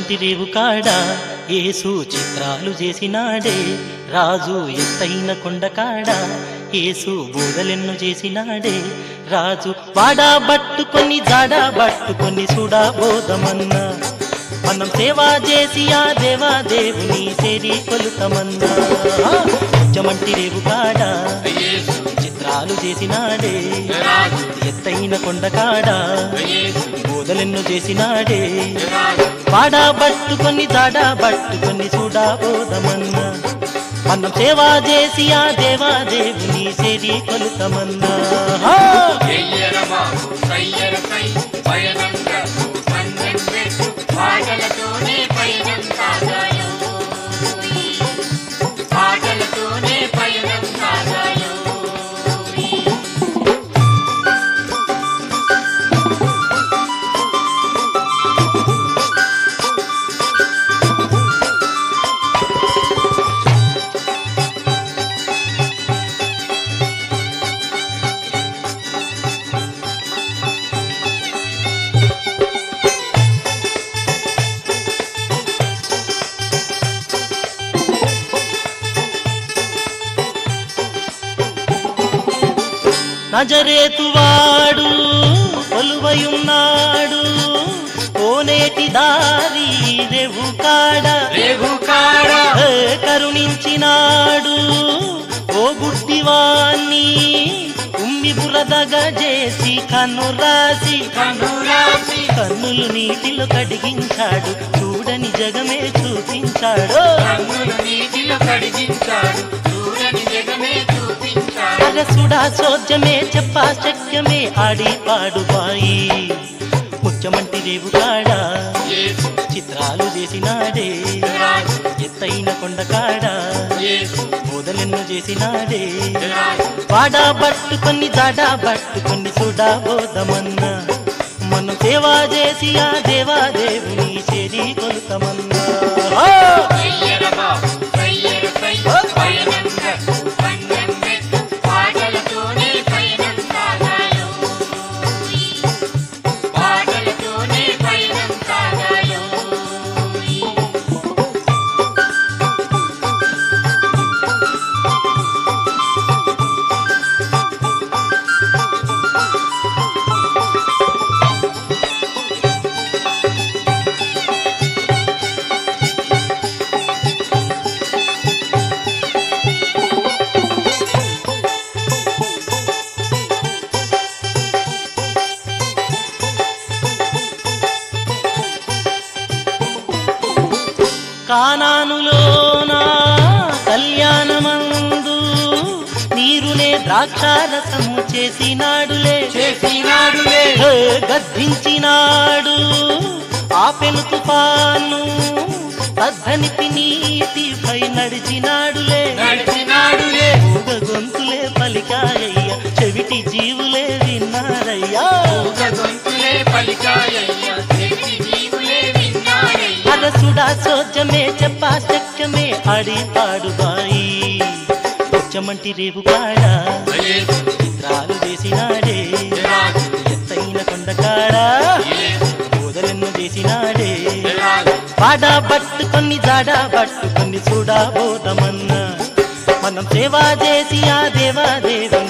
పుచ్చమంటి రేవు కాడ ఏసు చిత్రాలు చేసినాడే రాజు ఎత్తైన కొండ కాడ ఏసు బోధలెన్ను చేసినాడే రాజు వాడా బట్టుకొని జాడా బట్టుకొని సుడా బోధమన్నా మనం సేవా చేసి ఆ దేవా దేవుని సేరి కొలుతమన్నా పుచ్చమంటి రేవు కాడ యేసు చిత్రాలు చేసినాడే రాజు ఎత్తైన కొండ కాడ యేసు బోధలెన్ను చేసినాడే రాజు వాడా బట్టుకొని దాడా బట్టుకొని చూడా బోధమన్నా మనం సేవా చేసి ఆ దేవా దేవుని సేరి కొలుతమన్నా హా! ఎయ్యర బాబు సయ్యర సై పయనం కట్టు పందెం పెట్టు పాటలతోనే పయనం సాగాలో పాటలతోనే పయనం సాగాలో నజరేతువాడు కొలువయున్నాడు కోనేటి దారి రేవు కాడ రేగు కాడ ఏ కరుణించినాడు ఓ గుడ్డివాణ్ణి ఉమ్మి బురదగ చేసి కన్ను రాసి కన్ను రాసి కన్నులు నీటిలో కడిగించాడు చూడని జగమే చూపించాడు కన్నులు నీటిలో కడిగించాడు చూడని జగమే చూపించాడు అరసుడా సోద్యమే చెప్పా శక్యమే ఆడి పాడుబాయి ముచ్చమంటి రేవు కాడ యేసు చిత్రాలు చేసినాడే రాజు ఎత్తైన కొండ కాడ యేసు బోధలెన్ను చేసినాడే రాజు వాడా బట్టుకొని దాడా బట్టుకొని చూడా బోధమన్నా మనం సేవా చేసి ఆ దేవా దేవుని చేరి కొలుతమన్నా హా! సయ్యర బాబు సయ్యర సై పయనం కట్టు పందెం పెట్టు పాటలతోనే పయనం సాగాలో పాటలతోనే పయనం సాగాలో కానానులోన కళ్యాణమందు నీరునే ద్రాక్షారసము చేసినాడులే చేసినాడులే హే, గద్దించినాడు ఆపెను తుఫాను సద్ధనిపి నీతిపై నడిచినాడులే నడిచినాడులే మూగ గొంతులే పలికాయ్య చెవిటి జీవులే విన్నారయ్యా మూగ గొంతులే పలికాయ్యా చెవిటి జీవులే విన్నారయ్యా అరసుడా సోజమే చెప్పా శక్యమే ఆడి పాడుబాయి ఉచ్చమంటి రేవు కాడ యేసు చిత్రాలు చేసినాడే రాజు ఎత్తైన కొండ కాడ యేసు బోధలెన్నో చేసినాడే రాజు పాడా పట్టుకొని జాడా పట్టుకొని చూడా బోధమన్నా మనం సేవా చేసి ఆ దేవా దేవి